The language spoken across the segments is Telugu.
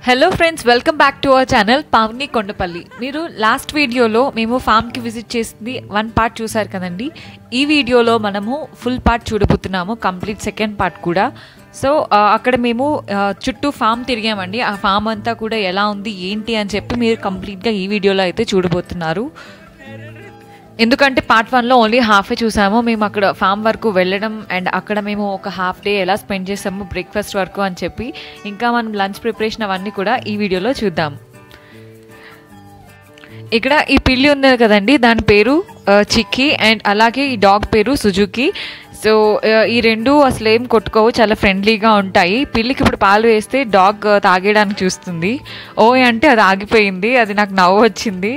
hello friends welcome back to our channel Pavani Kondapalli మీరు లాస్ట్ వీడియోలో మేము ఫామ్కి విజిట్ చేసింది వన్ పార్ట్ చూసారు కదండి ఈ వీడియోలో మనము ఫుల్ పార్ట్ చూడబోతున్నాము కంప్లీట్ సెకండ్ పార్ట్ కూడా సో ఆ, అక్కడ మేము ఆ, చుట్టూ ఫామ్ తిరిగామండి ఆ ఫామ్ అంతా కూడా ఎలా ఉంది ఏంటి అని చెప్పి మీరు కంప్లీట్గా ఈ వీడియోలో అయితే చూడబోతున్నారు ఎందుకంటే పార్ట్ వన్లో ఓన్లీ హాఫే చూసాము మేము అక్కడ ఫామ్ వరకు వెళ్ళడం అండ్ అక్కడ మేము ఒక హాఫ్ డే ఎలా స్పెండ్ చేసాము బ్రేక్ఫాస్ట్ వరకు అని చెప్పి ఇంకా మనం లంచ్ ప్రిపరేషన్ అవన్నీ కూడా ఈ వీడియోలో చూద్దాం ఇక్కడ ఈ పిల్లి ఉంది కదండి దాని పేరు ఆ, చిక్కి అండ్ అలాగే ఈ డాగ్ పేరు సుజుకి సో ఆ, ఈ రెండు అసలు ఏం కొట్టుకోవు చాలా ఫ్రెండ్లీగా ఉంటాయి పిల్లికి ఇప్పుడు పాలు వేస్తే డాగ్ ఆ, తాగేయడానికి చూస్తుంది ఓయ్ అంటే అది ఆగిపోయింది అది నాకు నవ్వు వచ్చింది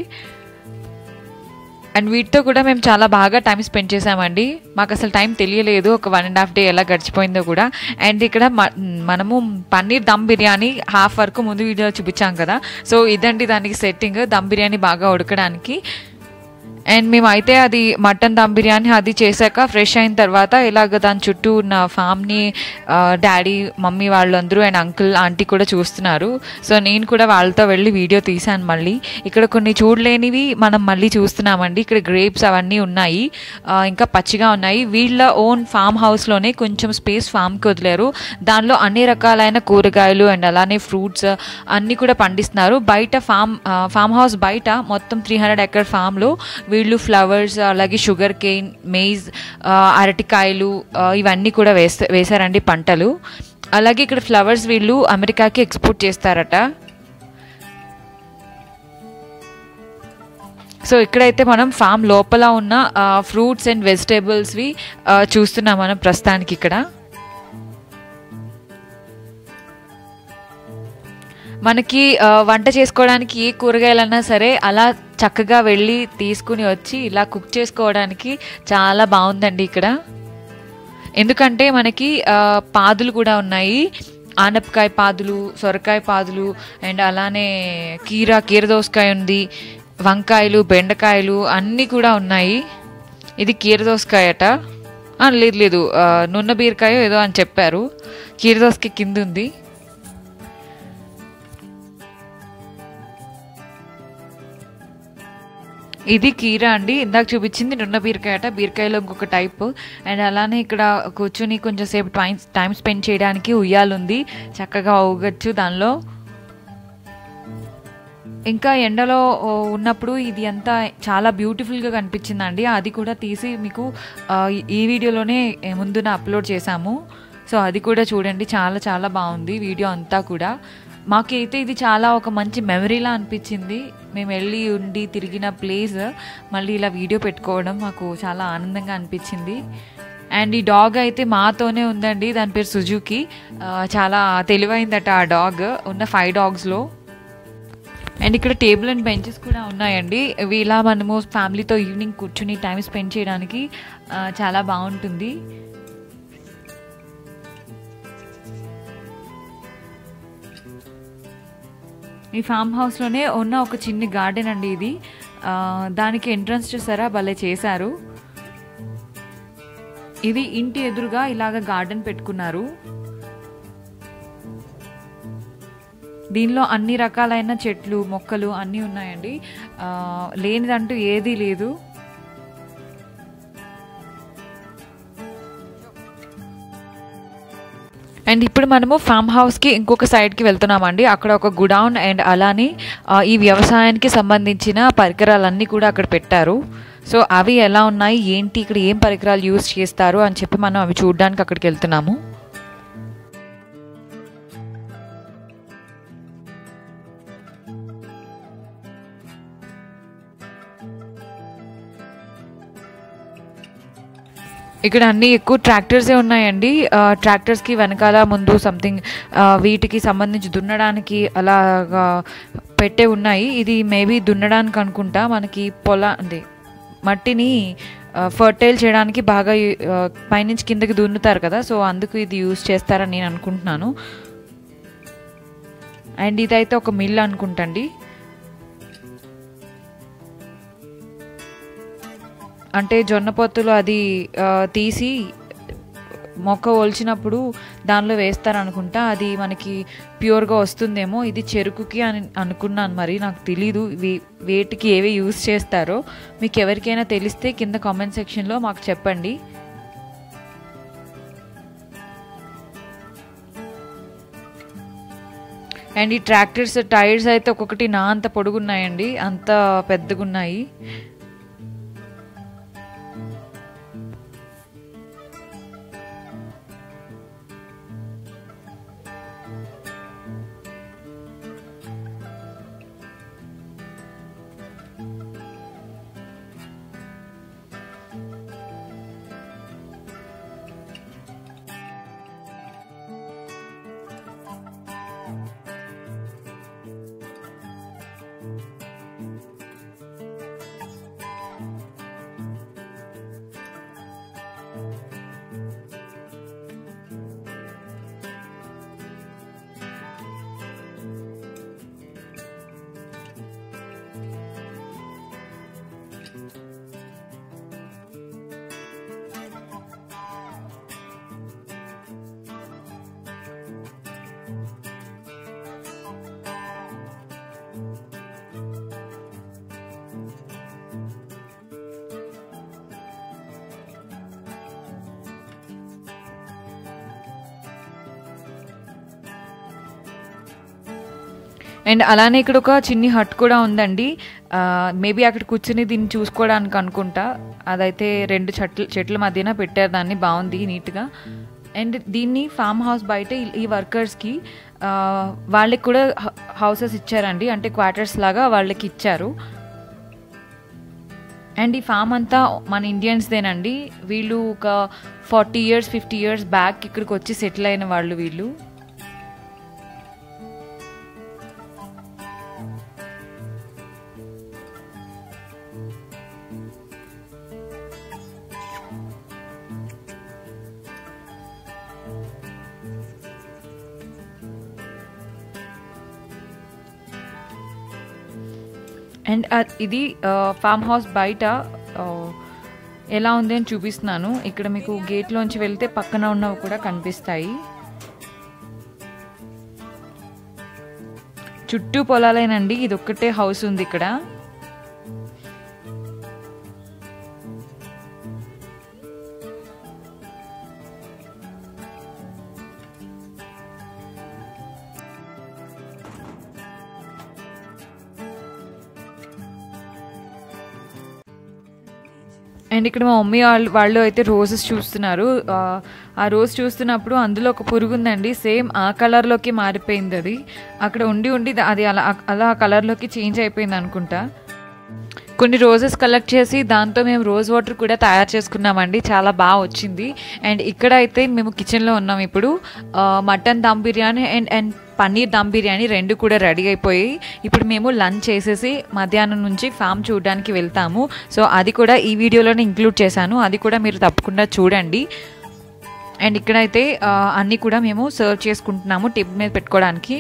అండ్ వీటితో కూడా మేము చాలా బాగా టైం స్పెండ్ చేసామండి మాకు అసలు టైం తెలియలేదు ఒక వన్ అండ్ హాఫ్ డే ఎలా గడిచిపోయిందో కూడా అండ్ ఇక్కడ మ- మనము పన్నీర్ దమ్ బిర్యానీ హాఫ్ వరకు ముందు వీడియో చూపించాం కదా సో ఇదండి దానికి సెట్టింగ్ దమ్ బిర్యానీ బాగా ఉడకడానికి అండ్ మేము అయితే అది మటన్ దమ్ బిర్యానీ అది చేశాక ఫ్రెష్ అయిన తర్వాత ఇలాగ దాని చుట్టూ ఉన్న ఫామ్ని డాడీ మమ్మీ వాళ్ళందరూ అండ్ అంకుల్ ఆంటీ కూడా చూస్తున్నారు సో నేను కూడా వాళ్ళతో వెళ్ళి వీడియో తీశాను మళ్ళీ ఇక్కడ కొన్ని చూడలేనివి మనం మళ్ళీ చూస్తున్నామండి ఇక్కడ గ్రేప్స్ అవన్నీ ఉన్నాయి ఆ, ఇంకా పచ్చిగా ఉన్నాయి వీళ్ళ ఓన్ ఫామ్ హౌస్లోనే కొంచెం స్పేస్ ఫామ్కి వదిలేరు దానిలో అన్ని రకాలైన కూరగాయలు అండ్ అలానే ఫ్రూట్స్ అన్నీ కూడా పండిస్తున్నారు బయట ఫామ్ ఆ, ఫామ్ హౌస్ బయట మొత్తం త్రీ హండ్రెడ్ ఎకర్ ఫామ్లో వీళ్ళు ఫ్లవర్స్ అలాగే షుగర్ కేన్ మెయిజ్ ఆ, అరటికాయలు ఆ, ఇవన్నీ కూడా వేస్త వేశారండి పంటలు అలాగే ఇక్కడ ఫ్లవర్స్ వీళ్ళు అమెరికాకి ఎక్స్పోర్ట్ చేస్తారట సో ఇక్కడైతే మనం ఫామ్ లోపల ఉన్న ఫ్రూట్స్ అండ్ వెజిటేబుల్స్వి చూస్తున్నాం మనం ప్రస్తుతానికి ఇక్కడ మనకి ఆ, వంట చేసుకోవడానికి ఏ కూరగాయలన్నా సరే అలా చక్కగా వెళ్ళి తీసుకుని వచ్చి ఇలా కుక్ చేసుకోవడానికి చాలా బాగుందండి ఇక్కడ ఎందుకంటే మనకి ఆ, పాదులు కూడా ఉన్నాయి ఆనపకాయ పాదులు సొరకాయ పాదులు అండ్ అలానే కీర కీర దోసకాయ ఉంది వంకాయలు బెండకాయలు అన్నీ కూడా ఉన్నాయి ఇది కీర దోసకాయ అట ఆ, లేదు లేదు ఆ, నున్న బీరకాయ ఏదో అని చెప్పారు కీర దోసకాయ కింద ఉంది ఇది కీరా అండి ఇందాక చూపించింది నున్న బీరకాయ అట బీరకాయలో ఇంకొక టైప్ అండ్ అలానే ఇక్కడ కూర్చుని కొంచెం సేపు టైం టైం స్పెండ్ చేయడానికి ఉయ్యాలుంది చక్కగా ఊగచ్చు దానిలో ఇంకా ఎండలో ఓ, ఉన్నప్పుడు ఇది అంతా చాలా బ్యూటిఫుల్గా కనిపించిందండి అది కూడా తీసి మీకు ఆ, ఈ వీడియోలోనే ముందున అప్లోడ్ చేశాము సో అది కూడా చూడండి చాలా చాలా బాగుంది వీడియో అంతా కూడా మాకైతే ఇది చాలా ఒక మంచి మెమరీలా అనిపించింది మేము వెళ్ళి ఉండి తిరిగిన ప్లేస్ మళ్ళీ ఇలా వీడియో పెట్టుకోవడం మాకు చాలా ఆనందంగా అనిపించింది అండ్ ఈ డాగ్ అయితే మాతోనే ఉందండి దాని పేరు సుజుకి ఆ, చాలా తెలివైందట ఆ డాగ్ ఉన్న ఫైవ్ డాగ్స్లో అండ్ ఇక్కడ టేబుల్ అండ్ బెంచెస్ కూడా ఉన్నాయండి ఇవి ఇలా మనము ఫ్యామిలీతో ఈవినింగ్ కూర్చుని టైం స్పెండ్ చేయడానికి ఆ, చాలా బాగుంటుంది ఈ ఫామ్ హౌస్లోనే ఉన్న ఒక చిన్న గార్డెన్ అండి ఇది ఆ, దానికి ఎంట్రన్స్ చూసారా భలే చేశారు ఇది ఇంటి ఎదురుగా ఇలాగ గార్డెన్ పెట్టుకున్నారు దీనిలో అన్ని రకాలైన చెట్లు మొక్కలు అన్నీ ఉన్నాయండి ఆ, లేనిదంటూ ఏదీ లేదు అండ్ ఇప్పుడు మనము ఫామ్ హౌస్కి ఇంకొక సైడ్కి వెళ్తున్నామండి అక్కడ ఒక గుడౌన్ అండ్ అలానే ఆ, ఈ వ్యవసాయానికి సంబంధించిన పరికరాలన్నీ కూడా అక్కడ పెట్టారు సో అవి ఎలా ఉన్నాయి ఏంటి ఇక్కడ ఏం పరికరాలు యూస్ చేస్తారు అని చెప్పి మనం అవి చూడడానికి అక్కడికి వెళ్తున్నాము ఇక్కడ అన్ని ఎక్కువ ట్రాక్టర్సే ఉన్నాయండి ఆ, ట్రాక్టర్స్కి వెనకాల ముందు సంథింగ్ వీటికి సంబంధించి దున్నడానికి అలాగా పెట్టే ఉన్నాయి ఇది మేబీ దున్నడానికి అనుకుంటా మనకి పొల అంటే మట్టిని ఫర్టైల్ చేయడానికి బాగా యు- ఆ, పైనుంచి కిందకి దున్నుతారు కదా సో అందుకు ఇది యూస్ చేస్తారని నేను అనుకుంటున్నాను అండ్ ఇదైతే ఒక మిల్ అనుకుంటండి అంటే జొన్న పొత్తులు అది ఆ, తీసి మొక్క ఒలిచినప్పుడు దానిలో వేస్తారనుకుంటా అది మనకి ప్యూర్గా వస్తుందేమో ఇది చెరుకుకి అని అనుకున్నాను మరి నాకు తెలీదు వే- వేటికి ఏవి యూస్ చేస్తారో మీకు ఎవరికైనా తెలిస్తే కింద కామెంట్ సెక్షన్లో మాకు చెప్పండి అండ్ ఈ ట్రాక్టర్స్ టైర్స్ అయితే ఒక్కొక్కటి నా అంత పొడుగున్నాయండి అంత పెద్దగున్నాయి అండ్ అలానే ఇక్కడ ఒక చిన్ని హట్ కూడా ఉందండి మేబీ అక్కడ కూర్చుని దీన్ని చూసుకోవడానికి అనుకుంటా అదైతే రెండు చెట్ల చెట్ల మధ్యన పెట్టారు దాన్ని బాగుంది నీట్గా అండ్ దీన్ని ఫామ్ హౌస్ బయట ఈ- ఈ వర్కర్స్కి వాళ్ళకి కూడా హౌసెస్ ఇచ్చారండి అంటే క్వార్టర్స్ లాగా వాళ్ళకి ఇచ్చారు అండ్ ఈ ఫామ్ అంతా మన ఇండియన్స్దేనండి వీళ్ళు ఒక forty years fifty years back ఇక్కడికి వచ్చి సెటిల్ అయిన వాళ్ళు వీళ్ళు అండ్ ఇది ఫామ్ హౌస్ బయట ఆ, ఎలా ఉంది అని చూపిస్తున్నాను ఇక్కడ మీకు గేట్లోంచి వెళ్తే పక్కన ఉన్నవి కూడా కనిపిస్తాయి చుట్టూ పొలాలేనండి ఇది ఒక్కటే హౌస్ ఉంది ఇక్కడ అండ్ ఇక్కడ మా మమ్మీ వాళ్ళు వాళ్ళు అయితే రోజెస్ చూస్తున్నారు ఆ, ఆ రోజ్ చూస్తున్నప్పుడు అందులో ఒక పురుగు ఉందండి సేమ్ ఆ కలర్లోకి మారిపోయింది అది అక్కడ ఉండి ఉండి ద- అది అలా అలా ఆ కలర్లోకి చేంజ్ అయిపోయింది అనుకుంటా కొన్ని రోజెస్ కలెక్ట్ చేసి దాంతో మేము రోజ్ వాటర్ కూడా తయారు చేసుకున్నామండి చాలా బాగా వచ్చింది అండ్ ఇక్కడ అయితే మేము కిచెన్లో ఉన్నాం ఇప్పుడు ఆ, mutton dum biryani and and paneer dum biryani రెండు కూడా రెడీ అయిపోయి ఇప్పుడు మేము లంచ్ చేసేసి మధ్యాహ్నం నుంచి ఫామ్ చూడడానికి వెళ్తాము సో అది కూడా ఈ వీడియోలోనే ఇంక్లూడ్ చేశాను అది కూడా మీరు తప్పకుండా చూడండి అండ్ ఇక్కడైతే ఆ, అన్నీ కూడా మేము సర్వ్ చేసుకుంటున్నాము టేబుల్ మీద పెట్టుకోవడానికి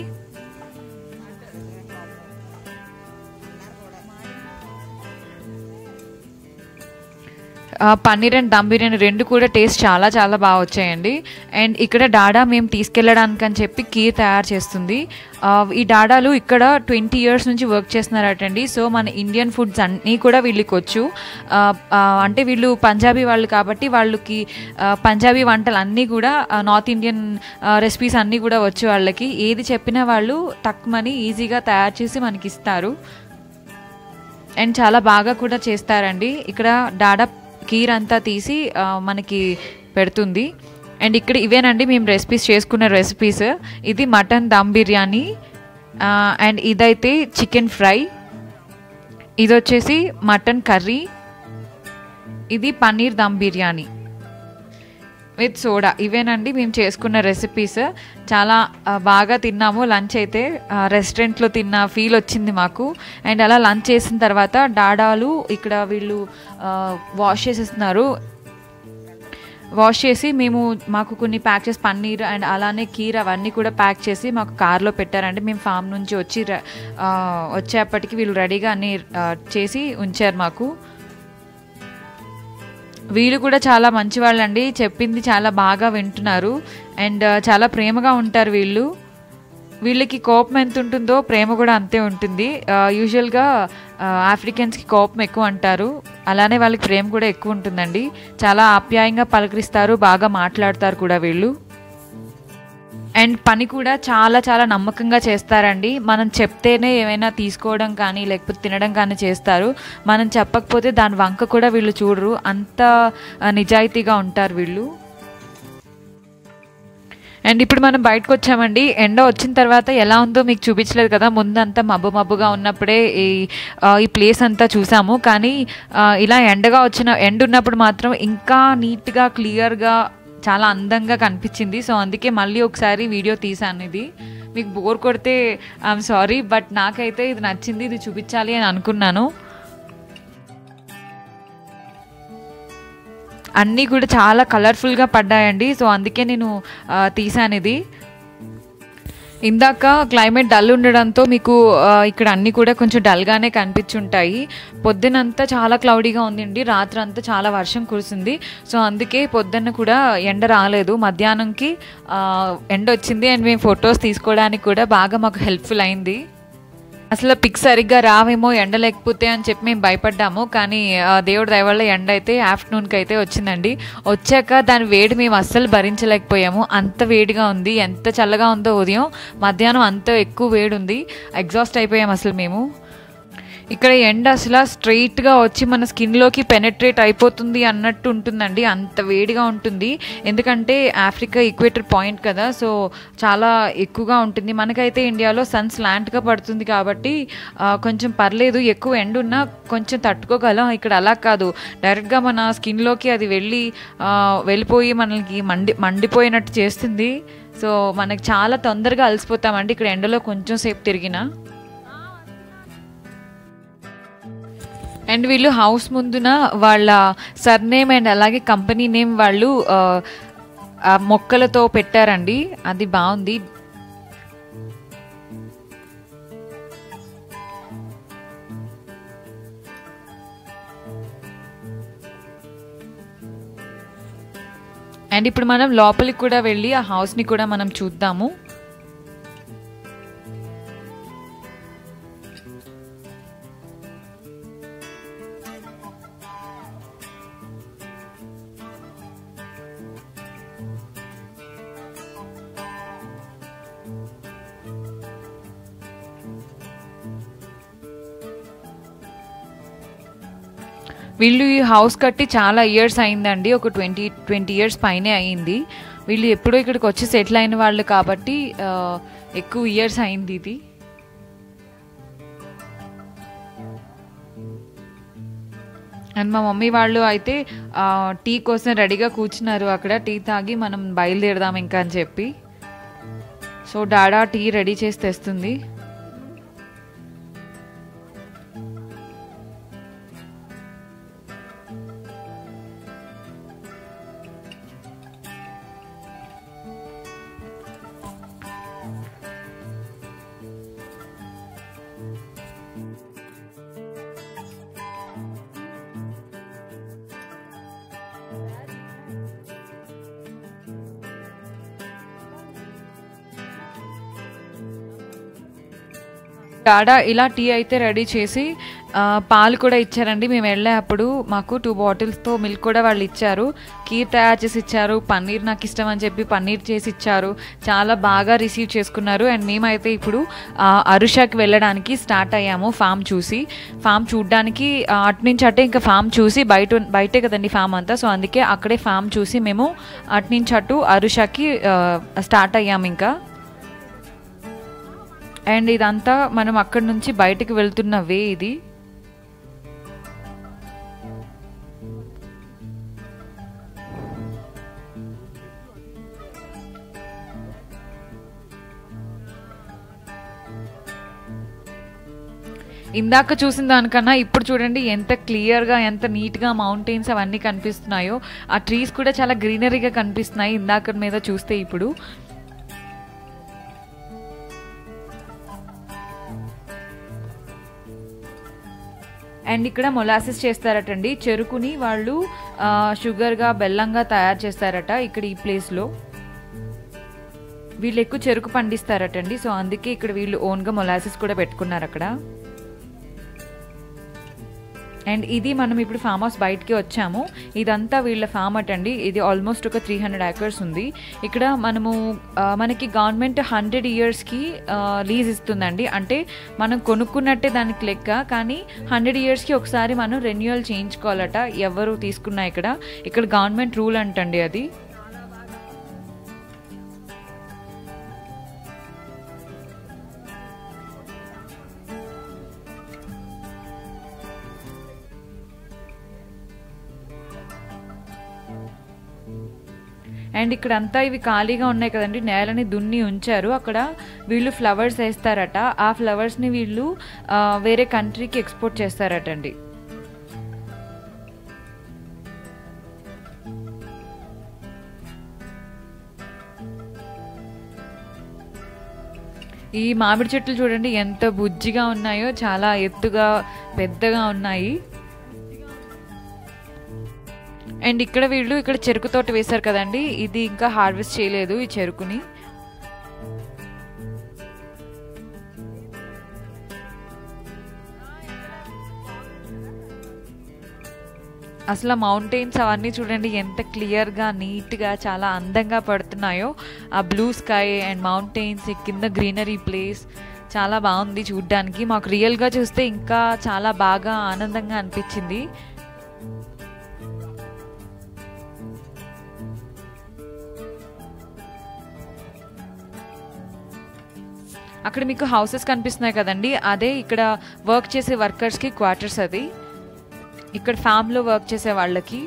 ఆ, పన్నీర్ అండ్ దమ్ బిర్యానీ రెండు కూడా టేస్ట్ చాలా చాలా బాగా వచ్చాయండి అండ్ ఇక్కడ డాడా మేము తీసుకెళ్ళడానికి అని చెప్పి కీర్ తయారు చేస్తుంది ఆ, ఈ డాడాలు ఇక్కడ ట్వంటీ ఇయర్స్ నుంచి వర్క్ చేస్తున్నారటండి సో మన ఇండియన్ ఫుడ్స్ అన్నీ కూడా వీళ్ళకి వచ్చు ఆ, ఆ, అంటే వీళ్ళు పంజాబీ వాళ్ళు కాబట్టి వాళ్ళకి ఆ, పంజాబీ వంటలు అన్నీ కూడా ఆ, నార్త్ ఇండియన్ ఆ, రెసిపీస్ అన్నీ కూడా వచ్చు వాళ్ళకి ఏది చెప్పినా వాళ్ళు తక్కువని ఈజీగా తయారు చేసి మనకి ఇస్తారు అండ్ చాలా బాగా కూడా చేస్తారండి ఇక్కడ డాడా కీర్ అంతా తీసి ఆ, మనకి పెడుతుంది అండ్ ఇక్కడ ఇవేనండి మేము రెసిపీస్ చేసుకున్న రెసిపీస్ ఇది మటన్ దమ్ బిర్యానీ ఆ, అండ్ ఇదైతే చికెన్ ఫ్రై ఇది వచ్చేసి మటన్ కర్రీ ఇది పన్నీర్ దమ్ బిర్యానీ విత్ సోడా ఇవేనండి మేము చేసుకున్న రెసిపీస్ చాలా ఆ, బాగా తిన్నాము లంచ్ అయితే ఆ, రెస్టారెంట్లో తిన్న ఫీల్ వచ్చింది మాకు అండ్ అలా లంచ్ చేసిన తర్వాత డాడాలు ఇక్కడ వీళ్ళు ఆ, వాష్ చేసేస్తున్నారు వాష్ చేసి మేము మాకు కొన్ని ప్యాక్ చేసి పన్నీర్ అండ్ అలానే కీర్ అవన్నీ కూడా ప్యాక్ చేసి మాకు కార్లో పెట్టారండి మేము ఫామ్ నుంచి వచ్చి ర- ఆ, వచ్చేప్పటికి వీళ్ళు రెడీగా అన్ని ఆ, చేసి ఉంచారు మాకు వీళ్ళు కూడా చాలా మంచి వాళ్ళండి చెప్పింది చాలా బాగా వింటున్నారు అండ్ చాలా ప్రేమగా ఉంటారు వీళ్ళు వీళ్ళకి కోపం ఎంత ఉంటుందో ప్రేమ కూడా అంతే ఉంటుంది యూజువల్గా ఆఫ్రికన్స్కి కోపం ఎక్కువ అంటారు అలానే వాళ్ళకి ప్రేమ కూడా ఎక్కువ ఉంటుందండి చాలా ఆప్యాయంగా పలకరిస్తారు బాగా మాట్లాడతారు కూడా వీళ్ళు అండ్ పని కూడా చాలా చాలా నమ్మకంగా చేస్తారండి మనం చెప్తేనే ఏమైనా తీసుకోవడం కానీ లేకపోతే తినడం కానీ చేస్తారు మనం చెప్పకపోతే దాని వంక కూడా వీళ్ళు చూడరు అంత ఆ, నిజాయితీగా ఉంటారు వీళ్ళు అండ్ ఇప్పుడు మనం బయటకు వచ్చామండి ఎండ వచ్చిన తర్వాత ఎలా ఉందో మీకు చూపించలేదు కదా ముందంతా మబ్బు మబ్బుగా ఉన్నప్పుడే ఈ ఆ, ఈ ప్లేస్ అంతా చూసాము కానీ ఆ, ఇలా ఎండగా వచ్చిన ఎండ ఉన్నప్పుడు మాత్రం ఇంకా నీట్గా క్లియర్గా చాలా అందంగా కనిపించింది సో అందుకే మళ్ళీ ఒకసారి వీడియో తీసాను ఇది మీకు బోర్ కొడితే ఐఎమ్ సారీ బట్ నాకైతే ఇది నచ్చింది ఇది చూపించాలి అని అనుకున్నాను అన్నీ కూడా చాలా కలర్ఫుల్గా పడ్డాయండి సో అందుకే నేను ఆ, తీసాను ఇది ఇందాక క్లైమేట్ డల్ ఉండడంతో మీకు ఆ, ఇక్కడ అన్నీ కూడా కొంచెం డల్గానే కనిపించుంటాయి పొద్దునంతా చాలా క్లౌడీగా ఉందండి రాత్రి అంతా చాలా వర్షం కురిసింది సో అందుకే పొద్దున్న కూడా ఎండ రాలేదు మధ్యాహ్నంకి ఆ, ఎండ వచ్చింది అండ్ మేము ఫొటోస్ తీసుకోవడానికి కూడా బాగా మాకు హెల్ప్ఫుల్ అయింది అసలు పిక్ సరిగ్గా రావేమో ఎండ లేకపోతే అని చెప్పి మేము భయపడ్డాము కానీ ఆ, దేవుడి దయ వల్ల ఎండ అయితే ఆఫ్టర్నూన్కి అయితే వచ్చిందండి వచ్చాక దాని వేడి మేము అస్సలు భరించలేకపోయాము అంత వేడిగా ఉంది ఎంత చల్లగా ఉందో ఉదయం మధ్యాహ్నం అంత ఎక్కువ వేడి ఉంది ఎగ్జాస్ట్ అయిపోయాం అసలు మేము ఇక్కడ ఎండ అసలు స్ట్రైట్గా వచ్చి మన స్కిన్లోకి పెనట్రేట్ అయిపోతుంది అన్నట్టు ఉంటుందండి అంత వేడిగా ఉంటుంది ఎందుకంటే ఆఫ్రికా ఈక్వేటర్ పాయింట్ కదా సో చాలా ఎక్కువగా ఉంటుంది మనకైతే ఇండియాలో సన్ స్లాంట్గా పడుతుంది కాబట్టి ఆ, కొంచెం పర్లేదు ఎక్కువ ఎండ ఉన్నా కొంచెం తట్టుకోగలం ఇక్కడ అలా కాదు డైరెక్ట్గా మన స్కిన్లోకి అది వెళ్ళి ఆ, వెళ్ళిపోయి మనకి మండి మండిపోయినట్టు చేస్తుంది సో మనకి చాలా తొందరగా అలసిపోతామండి ఇక్కడ ఎండలో కొంచెం సేపు తిరిగినా అండ్ వీళ్ళు హౌస్ ముందున వాళ్ళ సర్నేమ్ అండ్ అలాగే కంపెనీ నేమ్ వాళ్ళు ఆ, ఆ మొక్కలతో పెట్టారండి అది బాగుంది అండ్ ఇప్పుడు మనం లోపలికి కూడా వెళ్ళి ఆ హౌస్ని కూడా మనం చూద్దాము వీళ్ళు ఈ హౌస్ కట్టి చాలా ఇయర్స్ అయిందండి ఒక ట్వంటీ ట్వంటీ ఇయర్స్ పైనే అయింది వీళ్ళు ఎప్పుడో ఇక్కడికి వచ్చి సెటిల్ అయిన వాళ్ళు కాబట్టి ఆ, ఎక్కువ ఇయర్స్ అయింది ఇది అండ్ మా మమ్మీ వాళ్ళు అయితే ఆ, టీ కోసం రెడీగా కూర్చున్నారు అక్కడ టీ తాగి మనం బయలుదేరదాం ఇంకా అని చెప్పి సో డాడా టీ రెడీ చేసి తెస్తుంది డాడా ఇలా టీ అయితే రెడీ చేసి ఆ, పాలు కూడా ఇచ్చారండి మేము వెళ్ళే అప్పుడు మాకు టూ బాటిల్స్తో మిల్క్ కూడా వాళ్ళు ఇచ్చారు కీర్ తయారు చేసి ఇచ్చారు పన్నీర్ నాకు ఇష్టం అని చెప్పి పన్నీర్ చేసి ఇచ్చారు చాలా బాగా రిసీవ్ చేసుకున్నారు అండ్ మేమైతే ఇప్పుడు ఆ, అరుషాకి వెళ్ళడానికి స్టార్ట్ అయ్యాము ఫామ్ చూసి ఫామ్ చూడడానికి ఆ, అటు నుంచి అటే ఇంకా ఫామ్ చూసి బయట బయటే కదండి ఫామ్ అంతా సో అందుకే అక్కడే ఫామ్ చూసి మేము అటు నుంచి అటు అరుషాకి ఆ, స్టార్ట్ అయ్యాము ఇంకా అండ్ ఇదంతా మనం అక్కడి నుంచి బయటకు వెళ్తున్న వే ఇది ఇందాక చూసిన దానికన్నా ఇప్పుడు చూడండి ఎంత క్లియర్గా ఎంత నీట్గా మౌంటైన్స్ అవన్నీ కనిపిస్తున్నాయో ఆ ట్రీస్ కూడా చాలా గ్రీనరీగా కనిపిస్తున్నాయి ఇందాక మీద చూస్తే ఇప్పుడు అండ్ ఇక్కడ మొలాసిస్ చేస్తారటండి చెరుకుని వాళ్ళు ఆ, షుగర్గా బెల్లంగా తయారు చేస్తారట ఇక్కడ ఈ ప్లేస్లో వీళ్ళు ఎక్కువ చెరుకు పండిస్తారటండి సో అందుకే ఇక్కడ వీళ్ళు ఓన్గా మొలాసిస్ కూడా పెట్టుకున్నారు అక్కడ అండ్ ఇది మనం ఇప్పుడు ఫామ్ హౌస్ బయటికి వచ్చాము ఇదంతా వీళ్ళ ఫామ్ అటండి ఇది ఆల్మోస్ట్ ఒక త్రీ హండ్రెడ్ ఏకర్స్ ఉంది ఇక్కడ మనము ఆ, మనకి గవర్నమెంట్ హండ్రెడ్ ఇయర్స్కి లీజ్ ఇస్తుందండి అంటే మనం కొనుక్కున్నట్టే దానికి లెక్క కానీ హండ్రెడ్ ఇయర్స్కి ఒకసారి మనం రెన్యువల్ చేయించుకోవాలట ఎవరు తీసుకున్నా ఇక్కడ ఇక్కడ గవర్నమెంట్ రూల్ అంటండి అది అండ్ ఇక్కడ అంతా ఇవి ఖాళీగా ఉన్నాయి కదండి నేలని దున్ని ఉంచారు అక్కడ వీళ్ళు ఫ్లవర్స్ వేస్తారట ఆ ఫ్లవర్స్ని వీళ్ళు ఆ, వేరే కంట్రీకి ఎక్స్పోర్ట్ చేస్తారట అండి ఈ మామిడి చెట్లు చూడండి ఎంత బుజ్జిగా ఉన్నాయో చాలా ఎత్తుగా పెద్దగా ఉన్నాయి అండ్ ఇక్కడ వీళ్ళు ఇక్కడ చెరుకు తోట వేశారు కదండి ఇది ఇంకా హార్వెస్ట్ చేయలేదు ఈ చెరుకుని అసలు మౌంటైన్స్ అవన్నీ చూడండి ఎంత క్లియర్గా నీట్గా చాలా అందంగా పడుతున్నాయో ఆ బ్లూ స్కై అండ్ మౌంటైన్స్ కింద గ్రీనరీ ప్లేస్ చాలా బాగుంది చూడ్డానికి మాకు రియల్గా చూస్తే ఇంకా చాలా బాగా ఆనందంగా అనిపించింది అక్కడ మీకు హౌసెస్ కనిపిస్తున్నాయి కదండి అదే ఇక్కడ వర్క్ చేసే వర్కర్స్కి క్వార్టర్స్ అది ఇక్కడ ఫామ్లో వర్క్ చేసే వాళ్ళకి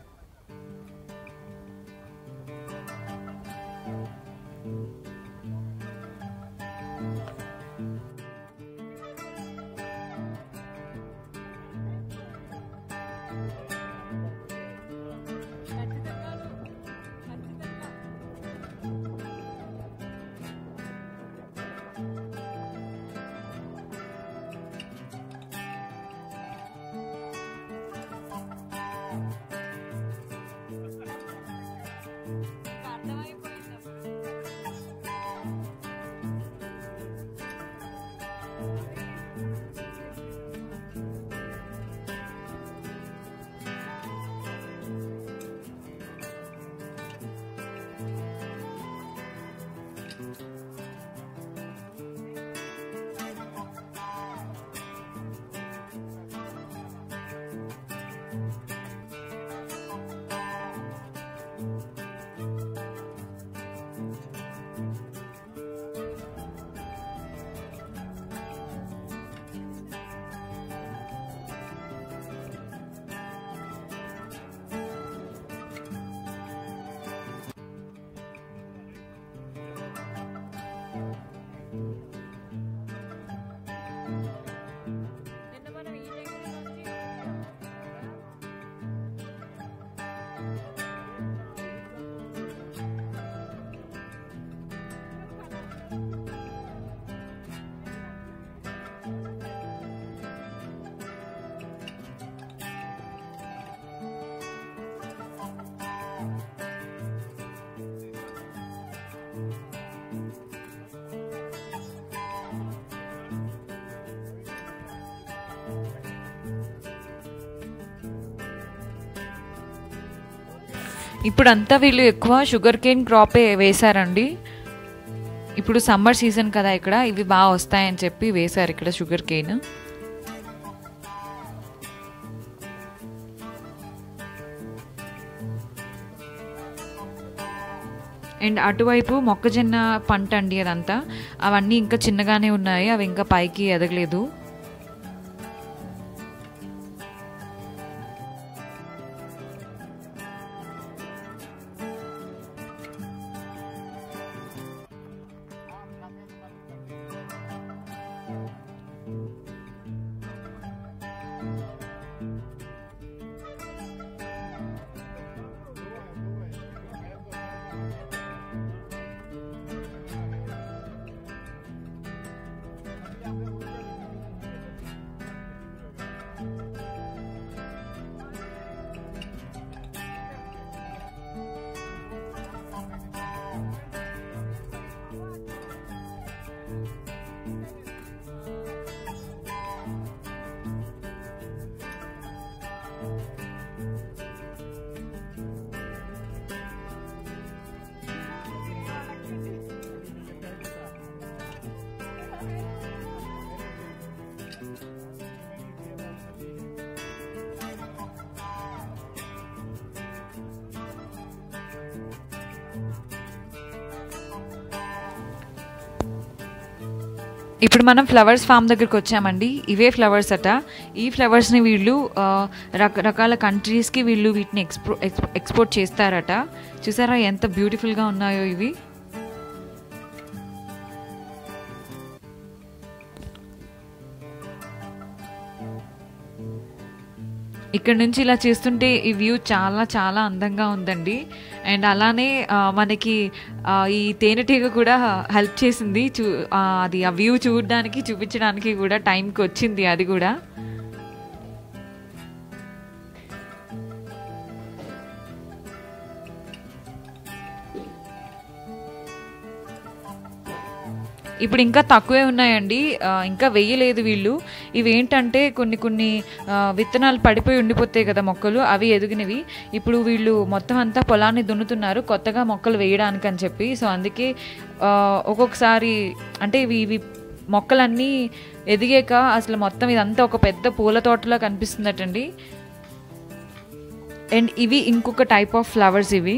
ఇప్పుడంతా వీళ్ళు ఎక్కువ షుగర్ కేన్ క్రాపే వేశారండి ఇప్పుడు సమ్మర్ సీజన్ కదా ఇక్కడ ఇవి బాగా వస్తాయని చెప్పి వేశారు ఇక్కడ షుగర్ కేన్ అండ్ అటువైపు మొక్కజొన్న పంట అండి అదంతా అవన్నీ ఇంకా చిన్నగానే ఉన్నాయి అవి ఇంకా పైకి ఎదగలేదు ఇప్పుడు మనం ఫ్లవర్స్ ఫామ్ దగ్గరికి వచ్చామండి ఇవే ఫ్లవర్స్ అట ఈ ఫ్లవర్స్ని వీళ్ళు ఆ, రకరకాల కంట్రీస్కి వీళ్ళు వీటిని ఎక్స్పో ఎక్స్- ఎక్స్పోర్ట్ చేస్తారట చూసారా ఎంత బ్యూటిఫుల్గా ఉన్నాయో ఇవి ఇక్కడ నుంచి ఇలా చేస్తుంటే ఈ వ్యూ చాలా చాలా అందంగా ఉందండి అండ్ అలానే ఆ, మనకి ఆ, ఈ తేనెటీగ కూడా హెల్ప్ చేసింది చూ ఆ, అది ఆ వ్యూ చూడడానికి చూపించడానికి కూడా టైంకి వచ్చింది అది కూడా ఇప్పుడు ఇంకా తక్కువే ఉన్నాయండి ఆ, ఇంకా వెయ్యలేదు వీళ్ళు ఇవి ఏంటంటే కొన్ని కొన్ని ఆ, విత్తనాలు పడిపోయి ఉండిపోతాయి కదా మొక్కలు అవి ఎదిగినవి ఇప్పుడు వీళ్ళు మొత్తం అంతా పొలాన్ని దున్నుతున్నారు కొత్తగా మొక్కలు వేయడానికి అని చెప్పి సో అందుకే ఆ, ఒక్కొక్కసారి అంటే ఇవి ఇవి మొక్కలన్నీ ఎదిగాక అసలు మొత్తం ఇదంతా ఒక పెద్ద పూల తోటలా కనిపిస్తుందటండి అండ్ ఇవి ఇంకొక టైప్ ఆఫ్ ఫ్లవర్స్ ఇవి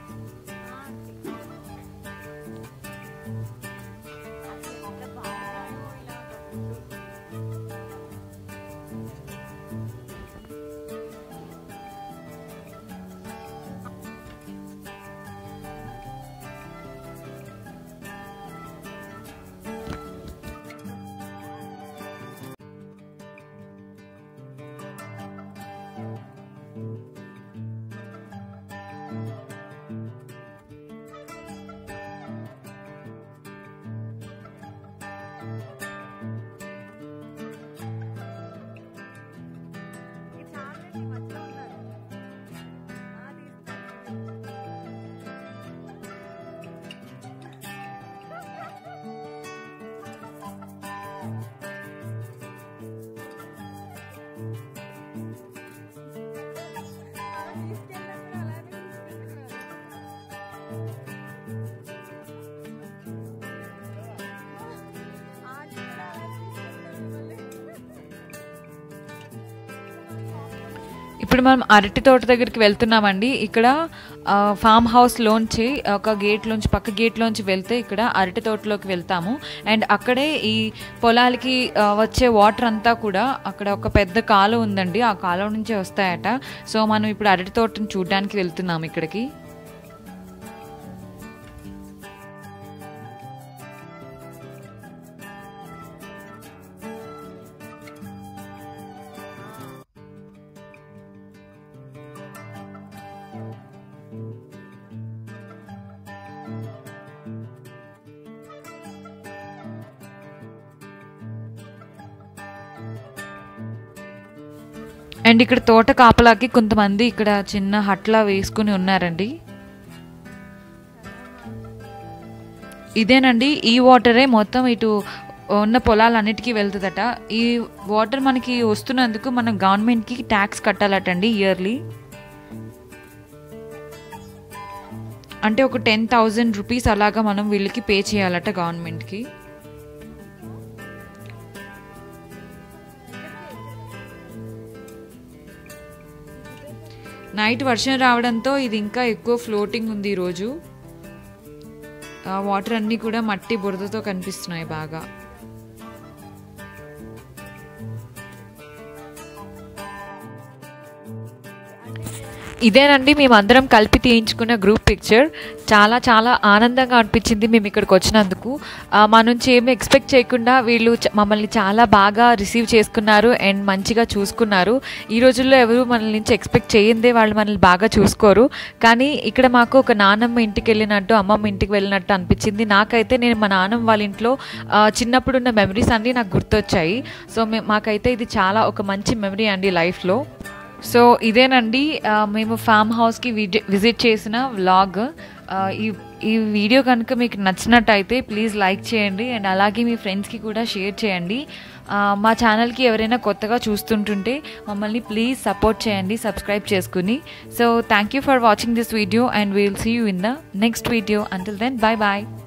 ఇప్పుడు మనం అరటి తోట దగ్గరికి వెళ్తున్నామండి ఇక్కడ ఆ, ఫామ్ హౌస్ లోంచి ఒక గేట్ లోంచి పక్క గేట్ లోంచి వెళ్తే ఇక్కడ అరటి తోటలోకి వెళ్తాము అండ్ అక్కడే ఈ పొలాలకి ఆ, వచ్చే వాటర్ అంతా కూడా అక్కడ ఒక పెద్ద కాలువ ఉందండి ఆ కాలువ నుంచే వస్తాయట సో మనం ఇప్పుడు అరటి తోటను చూడడానికి వెళ్తున్నాము ఇక్కడికి అండ్ ఇక్కడ తోట కాపలాకి కొంతమంది ఇక్కడ చిన్న హట్లా వేసుకుని ఉన్నారండి ఇదేనండి ఈ వాటరే మొత్తం ఇటు ఉన్న పొలాలన్నిటికీ వెళ్తుందట ఈ వాటర్ మనకి వస్తున్నందుకు మనం గవర్నమెంట్కి ట్యాక్స్ కట్టాలటండి ఇయర్లీ అంటే ఒక టెన్ థౌజండ్ రూపీస్ అలాగా మనం వీళ్ళకి పే చేయాలట గవర్నమెంట్కి నైట్ వర్షం రావడంతో ఇది ఇంకా ఎక్కువ ఫ్లోటింగ్ ఉంది ఈరోజు ఆ వాటర్ అన్నీ కూడా మట్టి బురదతో కనిపిస్తున్నాయి బాగా ఇదేనండి మేమందరం కలిపి తీయించుకున్న గ్రూప్ పిక్చర్ చాలా చాలా ఆనందంగా అనిపించింది మేము ఇక్కడికి వచ్చినందుకు ఆ, మా నుంచి ఏమి ఎక్స్పెక్ట్ చేయకుండా వీళ్ళు చ- మమ్మల్ని చాలా బాగా రిసీవ్ చేసుకున్నారు అండ్ మంచిగా చూసుకున్నారు ఈ రోజుల్లో ఎవరు మన నుంచి ఎక్స్పెక్ట్ చేయందే వాళ్ళు మనల్ని బాగా చూసుకోరు కానీ ఇక్కడ మాకు ఒక నానమ్మ ఇంటికి వెళ్ళినట్టు అమ్మమ్మ ఇంటికి వెళ్ళినట్టు అనిపించింది నాకైతే నేను మా నానమ్మ వాళ్ళ ఇంట్లో ఆ, చిన్నప్పుడు ఉన్న మెమరీస్ అన్నీ నాకు గుర్తొచ్చాయి సో మే మాకైతే ఇది చాలా ఒక మంచి మెమరీ అండి లైఫ్లో సో ఇదేనండి ఆ, మేము ఫామ్ హౌస్కి విజి విజిట్ చేసిన వ్లాగ్ ఆ, ఈ ఈ వీడియో కనుక మీకు నచ్చినట్టయితే ప్లీజ్ లైక్ చేయండి అండ్ అలాగే మీ ఫ్రెండ్స్కి కూడా షేర్ చేయండి ఆ, మా ఛానల్కి ఎవరైనా కొత్తగా చూస్తుంటుంటే మమ్మల్ని ప్లీజ్ సపోర్ట్ చేయండి సబ్స్క్రైబ్ చేసుకుని so thank you for watching this video and we'll see you in the next video until then bye bye